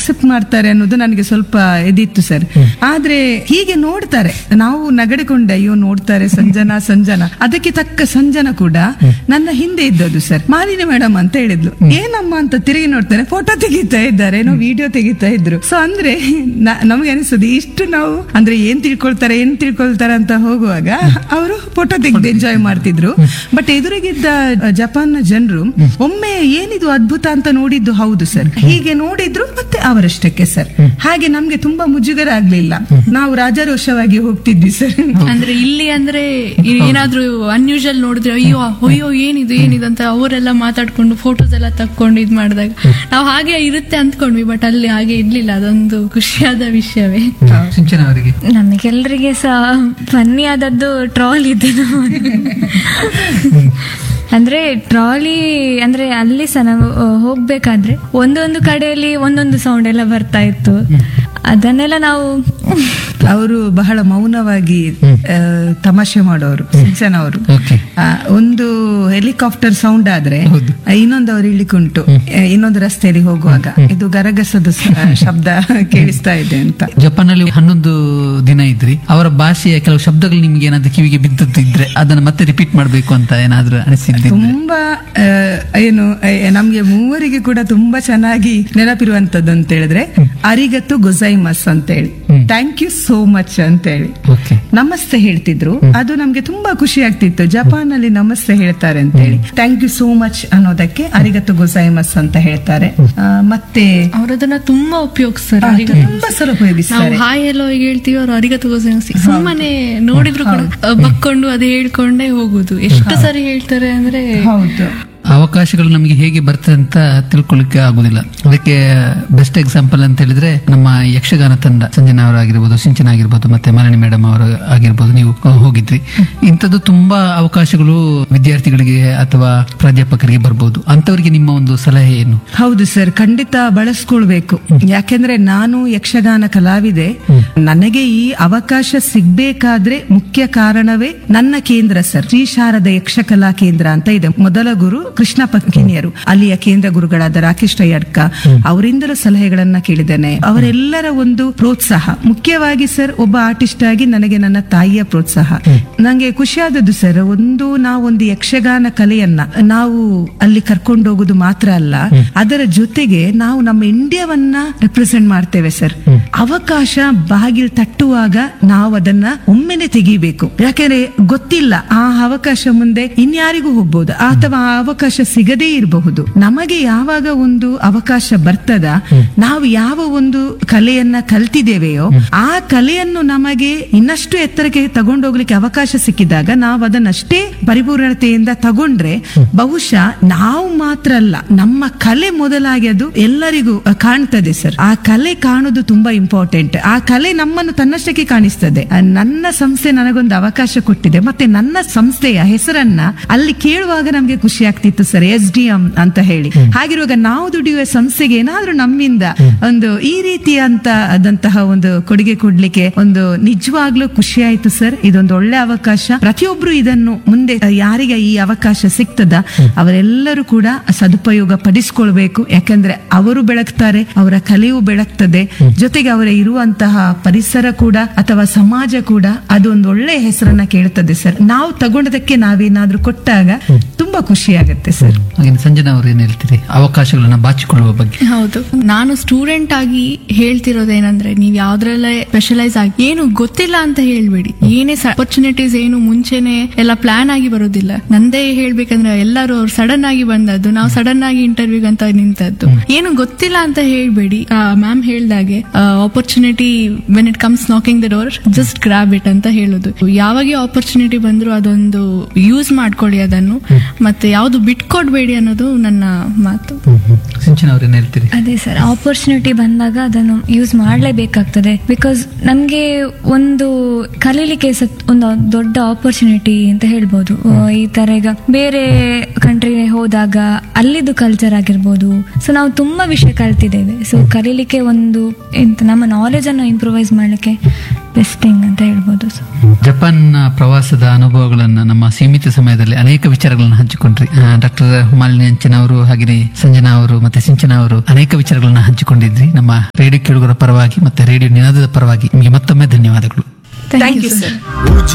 Accept ಮಾಡ್ತಾರೆ ಅನ್ನೋದು ನನಗೆ ಸ್ವಲ್ಪ ಇದಿತ್ತು ಸರ್ ಆದ್ರೆ ಹೀಗೆ ನೋಡ್ತಾರೆ ನಾವು ನಗಡಿಕೊಂಡ ಅಯ್ಯೋ ನೋಡ್ತಾರೆ ಸಂಜನಾ ಸಂಜನಾ ಅದಕ್ಕೆ ತಕ್ಕ ಸಂಜನಾ ಕೂಡ ನನ್ನ ಹಿಂದೆ ಇದ್ದದ್ದು ಸರ್ ಮಾಲಿನಿ ಮೇಡಮ್ ಅಂತ ಹೇಳಿದ್ಲು ಏನಮ್ಮ ಅಂತ ತಿರುಗಿ ನೋಡ್ತಾರೆ ಫೋಟೋ ತೆಗಿತಾ ಇದ್ದಾರೆ ಏನೋ ವಿಡಿಯೋ ತೆಗಿತಾ ಇದ್ರು ಸೊ ಅಂದ್ರೆ ನ- ನಮ್ಗೆ ಅನಿಸ್ತದೆ ಇಷ್ಟು ನಾವು ಅಂದ್ರೆ ಏನ್ ತಿಳ್ಕೊಳ್ತಾರೆ ಏನ್ ತಿಳ್ಕೊಳ್ತಾರೆ ಅಂತ ಹೋಗುವಾಗ ಅವರು ಫೋಟೋ ತೆಗೆದು ಎಂಜಾಯ್ ಮಾಡ್ತಿದ್ರು ಬಟ್ ಎದುರಿಗಿದ್ದ ಜಪಾನ್ ಜನರು ಒಮ್ಮೆ ಏನಿದು ಅದ್ಭುತ ಅಂತ ನೋಡಿದ್ದು ಹೌದು ಸರ್ ಹೀಗೆ ನೋಡಿದ್ರು ಮತ್ತೆ ಅವರಷ್ಟಕ್ಕೆ ಸರ್ ಹಾಗೆ ನಮ್ಗೆ ತುಂಬಾ ಮುಜುಗರ ಆಗ್ಲಿಲ್ಲ ನಾವು ರಾಜಾರೋಷವಾಗಿ ಹೋಗ್ತಿದ್ವಿ ಸರ್ ಅಂದ್ರೆ ಇಲ್ಲಿ ಅಂದ್ರೆ ಏ- ಏನಾದ್ರೂ ಅನ್ಯೂಶಲ್ ನೋಡಿದ್ರೆ ಅಯ್ಯೋ ಅಯ್ಯೋ ಏನಿದು ಏನಿದು ಅಂತ ಅವರೆಲ್ಲ ಮಾತಾಡ್ಕೊಂಡು ಫೋಟೋಸ್ ಎಲ್ಲ ತಕ್ಕೊಂಡು ಇದ್ ಮಾಡಿದಾಗ ನಾವು ಹಾಗೆ ಇರುತ್ತೆ ಅಂದ್ಕೊಂಡ್ವಿ ಬಟ್ ಅಲ್ಲಿ ಹಾಗೆ ಇರ್ಲಿಲ್ಲ ಅದೊಂದು ಖುಷಿಯಾದ ವಿಷಯವೇ ಸಿಂಚನ ಅವರಿಗೆ ನಮಗೆಲ್ಲರಿಗೆ ಸಹ ಫನ್ನಿ ಆದದ್ದು ಟ್ರಾಲ್ ಇದೆ ಅಂದ್ರೆ ಟ್ರಾಲಿ ಅಂದ್ರೆ ಅಲ್ಲಿ ಸಹ ನಾವು ಆ, ಹೋಗ್ಬೇಕಾದ್ರೆ ಒಂದೊಂದು ಕಡೆಯಲ್ಲಿ ಒಂದೊಂದು ಸೌಂಡ್ ಎಲ್ಲ ಬರ್ತಾ ಇತ್ತು ಅದನ್ನೆಲ್ಲ ನಾವು ಅವರು ಬಹಳ ಮೌನವಾಗಿ ಆ, ತಮಾಷೆ ಮಾಡೋರು ಸಿಂಚನ ಅವರು Okay. ಆ, ಒಂದು ಹೆಲಿಕಾಪ್ಟರ್ ಸೌಂಡ್ ಆದ್ರೆ ಆ, ಇನ್ನೊಂದು ಅವರು ಇಳಿಕುಂಟು ಆ, ಇನ್ನೊಂದು ರಸ್ತೆಯಲ್ಲಿ ಹೋಗುವಾಗ ಇದು ಗರಗಸದ ಸ- ಶಬ್ದ ಕೇಳಿಸ್ತಾ ಇದೆ ಅಂತ ಜಪಾನ್ ಅಲ್ಲಿ ಹನ್ನೊಂದು ದಿನ ಇದ್ರಿ ಅವರ ಭಾಷೆಯ ಕೆಲವು ಶಬ್ದಗಳು ನಿಮ್ಗೆ ಏನಾದ್ರು ಕಿವಿಗೆ ಬಿದ್ದದ್ದು ಇದ್ರೆ ಅದನ್ನ ಮತ್ತೆ ರಿಪೀಟ್ ಮಾಡ್ಬೇಕು ಅಂತ ಏನಾದ್ರೂ ಅನಿಸಿದ್ದಿದ್ರೆ ತುಂಬಾ ಆ, ಏನು ಆ, ನಮ್ಗೆ ಮೂವರಿಗೆ ಕೂಡ ತುಂಬಾ ಚೆನ್ನಾಗಿ ನೆನಪಿರುವಂತದ್ದು ಅಂತ ಹೇಳಿದ್ರೆ ಅರಿಗತ್ತು ಗೊಸೈಮಸ್ ಅಂತ ಹೇಳಿ ಥ್ಯಾಂಕ್ ಯು ಸೋ ಮಚ್ ಅಂತ ಹೇಳಿ ಓಕೆ ನಮಸ್ತೆ ಹೇಳ್ತಿದ್ರು ಅದು ನಮ್ಗೆ ತುಂಬಾ ಖುಷಿ ಆಗ್ತಿತ್ತು ಜಪಾನ್ ಅಲ್ಲಿ ನಮಸ್ತೆ ಹೇಳ್ತಾರೆ ಅಂತ ಹೇಳಿ ಥ್ಯಾಂಕ್ ಯು ಸೋ ಮಚ್ ಅನ್ನೋದಕ್ಕೆ ಅರಿಗತ್ತು ಗೊಸೈಮಸ್ ಅಂತ ಹೇಳ್ತಾರೆ ಆ, ಮತ್ತೆ ಅವರದನ್ನ ತುಂಬಾ ಉಪಯೋಗಿಸ್ತಾರೆ ಆ, ಅರಿಗತ್ತು. ತುಂಬಾ ಸಲ ನಾವು ಉಪಯೋಗಿಸ್ತಾರೆ ಹಾಯ್ ಎಲ್ಲೋ ಹೇಳ್ತೀವಿ ಅವ್ರು ಅರಿಗತ್ತು ಸುಮ್ಮನೆ ನೋಡಿದ್ರು ಕೂಡ ಅಹ್, ಬಕ್ಕೊಂಡು ಅದು ಹೇಳ್ಕೊಂಡೇ ಹೋಗುದು ಎಷ್ಟು ಸರಿ ಹೇಳ್ತಾರೆ ಅಂದ್ರೆ ಹೌದು ಅವಕಾಶಗಳು ನಮಗೆ ಹೇಗೆ ಬರ್ತದೆ ಅಂತ ತಿಳ್ಕೊಳ್ಳಿಕ್ಕೆ ಆಗುದಿಲ್ಲ ಅದಕ್ಕೆ ಬೆಸ್ಟ್ ಎಕ್ಸಾಂಪಲ್ ಅಂತ ಹೇಳಿದ್ರೆ ನಮ್ಮ ಯಕ್ಷಗಾನ ತಂಡ ಸಂಜನಾ ಅವರಾಗಿರ್ಬೋದು ಸಿಂಚನ ಆಗಿರ್ಬೋದು ಮತ್ತೆ ಮಾಲಿನಿ ಮೇಡಮ್ ಅವರು ಆಗಿರ್ಬೋದು ನೀವು ಅಹ್, ಹೋಗಿದ್ರಿ ಇಂಥದ್ದು ತುಂಬಾ ಅವಕಾಶಗಳು ವಿದ್ಯಾರ್ಥಿಗಳಿಗೆ ಅಥವಾ ಪ್ರಾಧ್ಯಾಪಕರಿಗೆ ಬರ್ಬೋದು ಅಂತವರಿಗೆ ನಿಮ್ಮ ಒಂದು ಸಲಹೆ ಏನು ಹೌದು ಸರ್ ಖಂಡಿತ ಬಳಸ್ಕೊಳ್ಬೇಕು ಯಾಕೆಂದ್ರೆ ನಾನು ಯಕ್ಷಗಾನ ಕಲಾವಿದೆ ನನಗೆ ಈ ಅವಕಾಶ ಸಿಗ್ಬೇಕಾದ್ರೆ ಮುಖ್ಯ ಕಾರಣವೇ ನನ್ನ ಕೇಂದ್ರ ಸರ್ ಶ್ರೀ ಶಾರದ ಯಕ್ಷಕಲಾ ಕೇಂದ್ರ ಅಂತ ಇದೆ ಮೊದಲ ಗುರು ಕೃಷ್ಣ ಪಂಕಿನಿಯರು ಅಲ್ಲಿಯ ಕೇಂದ್ರ ಗುರುಗಳಾದ ರಾಕೇಶ್ ರೈಯಡ್ಕ ಅವರಿಂದಲೂ ಸಲಹೆಗಳನ್ನ ಕೇಳಿದ್ದೇನೆ ಅವರೆಲ್ಲರ ಒಂದು ಪ್ರೋತ್ಸಾಹ ಮುಖ್ಯವಾಗಿ ಸರ್ ಒಬ್ಬ ಆರ್ಟಿಸ್ಟ್ ಆಗಿ ನನಗೆ ನನ್ನ ತಾಯಿಯ ಪ್ರೋತ್ಸಾಹ ನಂಗೆ ಖುಷಿಯಾದದ್ದು ಸರ್ ಒಂದು ನಾವೊಂದು ಯಕ್ಷಗಾನ ಕಲೆಯನ್ನ ನಾವು ಅಲ್ಲಿ ಕರ್ಕೊಂಡು ಹೋಗುದು ಮಾತ್ರ ಅಲ್ಲ ಅದರ ಜೊತೆಗೆ ನಾವು ನಮ್ಮ ಇಂಡಿಯಾವನ್ನ ರೆಪ್ರೆಸೆಂಟ್ ಮಾಡ್ತೇವೆ ಸರ್ ಅವಕಾಶ ಬಾಗಿಲು ತಟ್ಟುವಾಗ ನಾವು ಅದನ್ನ ಒಮ್ಮೆನೆ ತೆಗಿಬೇಕು ಯಾಕೆಂದ್ರೆ ಗೊತ್ತಿಲ್ಲ ಆ ಅವಕಾಶ ಮುಂದೆ ಇನ್ಯಾರಿಗೂ ಹೋಗ್ಬೋದು ಅಥವಾ ಆ ಅವಕಾಶ ಸಿಗದೇ ಇರಬಹುದು ನಮಗೆ ಯಾವಾಗ ಒಂದು ಅವಕಾಶ ಬರ್ತದ ನಾವು ಯಾವ ಒಂದು ಕಲೆಯನ್ನ ಕಲ್ತಿದ್ದೇವೆಯೋ ಆ ಕಲೆಯನ್ನು ನಮಗೆ ಇನ್ನಷ್ಟು ಎತ್ತರಕ್ಕೆ ತಗೊಂಡೋಗ್ಲಿಕ್ಕೆ ಅವಕಾಶ ಸಿಕ್ಕಿದಾಗ ನಾವು ಅದನ್ನಷ್ಟೇ ಪರಿಪೂರ್ಣತೆಯಿಂದ ತಗೊಂಡ್ರೆ ಬಹುಶಃ ನಾವು ಮಾತ್ರ ಅಲ್ಲ ನಮ್ಮ ಕಲೆ ಮೊದಲಾಗಿ ಅದು ಎಲ್ಲರಿಗೂ ಅಹ್, ಕಾಣ್ತದೆ ಸರ್ ಆ ಕಲೆ ಕಾಣುದು ತುಂಬಾ ಇಂಪಾರ್ಟೆಂಟ್ ಆ ಕಲೆ ನಮ್ಮನ್ನು ತನ್ನಷ್ಟಕ್ಕೆ ಕಾಣಿಸ್ತದೆ ಅಹ್, ನನ್ನ ಸಂಸ್ಥೆ ನನಗೊಂದು ಅವಕಾಶ ಕೊಟ್ಟಿದೆ ಮತ್ತೆ ನನ್ನ ಸಂಸ್ಥೆಯ ಹೆಸರನ್ನ ಅಲ್ಲಿ ಕೇಳುವಾಗ ನಮ್ಗೆ ಖುಷಿ ಆಗ್ತಿತ್ತು ಸರ್ ಎಸ್ ಡಿ ಎಂ ಅಂತ ಹೇಳಿ ಹಾಗಿರುವಾಗ ನಾವು ದುಡಿಯುವ ಸಂಸ್ಥೆಗೆ ಏನಾದ್ರೂ ನಮ್ಮಿಂದ ಒಂದು ಈ ರೀತಿಯಂತ ಆದಂತಹ ಒಂದು ಕೊಡುಗೆ ಕೊಡ್ಲಿಕ್ಕೆ ಒಂದು ನಿಜವಾಗ್ಲೂ ಖುಷಿ ಆಯ್ತು ಸರ್ ಇದೊಂದು ಒಳ್ಳೆ ಅವಕಾಶ ಪ್ರತಿಯೊಬ್ರು ಇದನ್ನು ಮುಂದೆ ಅಹ್, ಯಾರಿಗೆ ಈ ಅವಕಾಶ ಸಿಗ್ತದ ಅವರೆಲ್ಲರೂ ಕೂಡ ಸದುಪಯೋಗ ಪಡಿಸ್ಕೊಳ್ಬೇಕು ಯಾಕಂದ್ರೆ ಅವರು ಬೆಳಗ್ತಾರೆ ಅವರ ಕಲೆಯು ಬೆಳಗ್ತದೆ ಜೊತೆಗೆ ಅವರ ಇರುವಂತಹ ಪರಿಸರ ಕೂಡ ಅಥವಾ ಸಮಾಜ ಕೂಡ ಅದೊಂದು ಒಳ್ಳೆ ಹೆಸರನ್ನ ಕೇಳ್ತದೆ ಸರ್ ನಾವು ತಗೊಂಡದಕ್ಕೆ ನಾವೇನಾದ್ರೂ ಕೊಟ್ಟಾಗ ತುಂಬಾ ಖುಷಿ ಆಗುತ್ತೆ ಸರ್ ಹಾಗೆ ಸಂಜನಾ ಅವರು ಏನ್ ಹೇಳ್ತೀರಿ ಅವಕಾಶಗಳನ್ನ ಬಾಚಿಕೊಳ್ಳುವ ಬಗ್ಗೆ ಹೌದು ನಾನು ಸ್ಟೂಡೆಂಟ್ ಆಗಿ ಹೇಳ್ತಿರೋದೇನಂದ್ರೆ ನೀವ್ ಯಾವ್ದ್ರಲ್ಲೇ ಸ್ಪೆಷಲೈಸ್ ಆಗಿ ಏನು ಗೊತ್ತಿಲ್ಲ ಅಂತ ಹೇಳ್ಬೇಡಿ ಏನೇ ಅಪರ್ಚುನಿಟೀಸ್ ಏನು ಮುಂಚೆನೆ ಎಲ್ಲ ಪ್ಲಾನ್ ಆಗಿ ಬರೋದಿಲ್ಲ ನಂದೇ ಹೇಳ್ಬೇಕಂದ್ರೆ ಎಲ್ಲರೂ ಅವ್ರು ಸಡನ್ ಆಗಿ ಬಂದದ್ದು ನಾವು ಸಡನ್ ಆಗಿ ಇಂಟರ್ವ್ಯೂಗ್ ಅಂತ ನಿಂತದ್ದು ಏನು ಗೊತ್ತಿಲ್ಲ ಅಂತ ಹೇಳ್ಬೇಡಿ ಮ್ಯಾಮ್ ಹೇಳ್ದಾಗೆ opportunity when it comes knocking the door just grab it ಅಂತ ಹೇಳೋದು ಯಾವಾಗ ಆಪರ್ಚುನಿಟಿ ಬಂದ್ರು ಅದೊಂದು ಯೂಸ್ ಮಾಡ್ಕೊಳ್ಳಿ ಅದನ್ನು ಮತ್ತೆ ಯಾವ್ದು ಬಿಟ್ಕೊಡ್ಬೇಡಿ ಅನ್ನೋದು ನನ್ನ ಮಾತು ಸಿಂಚನ ಅವ್ರು ಏನ್ ಹೇಳ್ತೀರಿ ಅದೇ ಸರ್ ಆಪರ್ಚುನಿಟಿ ಬಂದಾಗ ಅದನ್ನು ಯೂಸ್ ಮಾಡಲೇಬೇಕಾಗ್ತದೆ ಬಿಕಾಸ್ ನಮಗೆ ಒಂದು ಕಲೀಲಿಕ್ಕೆ ಸ- ಒಂದು ದೊಡ್ಡ ಆಪರ್ಚುನಿಟಿ ಅಂತ ಹೇಳ್ಬೋದು ಆ, ಈ ತರ ಈಗ ಬೇರೆ ಕಂಟ್ರಿಗೆ ಹೋದಾಗ ಅಲ್ಲಿದ್ದು ಕಲ್ಚರ್ ಆಗಿರ್ಬೋದು ಸೊ ನಾವು ತುಂಬಾ ವಿಷಯ ಕಲ್ತಿದ್ದೇವೆ ಸೊ ಕಲೀಲಿಕ್ಕೆ ಒಂದು ಎಂತ ನಮ್ಮ ನಾಲೆಜ್ ಅನ್ನು ಇಂಪ್ರೂವೈಸ್ ಮಾಡಲಿಕ್ಕೆ ಬೆಸ್ಟ್ ಥಿಂಗ್ ಅಂತ ಹೇಳ್ಬೋದು ಸರ್ ಜಪಾನ್ ಪ್ರವಾಸದ ಅನುಭವಗಳನ್ನ ನಮ್ಮ ಸೀಮಿತ ಸಮಯದಲ್ಲಿ ಅನೇಕ ವಿಚಾರಗಳನ್ನ ಹಂಚಿಕೊಂಡ್ರಿ ಡಾಕ್ಟರ್ ಮಾಲಿನಿ ಅಂಚನ ಅವರು ಹಾಗೆಯೇ ಸಂಜನಾ ಅವರು ಮತ್ತೆ ಸಿಂಚನಾ ಅವರು ಅನೇಕ ವಿಚಾರಗಳನ್ನ ಹಂಚಿಕೊಂಡಿದ್ರಿ ನಮ್ಮ ರೇಡಿಯೋ ಕೇಳುಗರ ಪರವಾಗಿ ಮತ್ತೆ ರೇಡಿಯೋ ನಿನಾದದ ಪರವಾಗಿ ನಿಮಗೆ ಮತ್ತೊಮ್ಮೆ ಧನ್ಯವಾದಗಳು ಥ್ಯಾಂಕ್ ಯು ಸರ್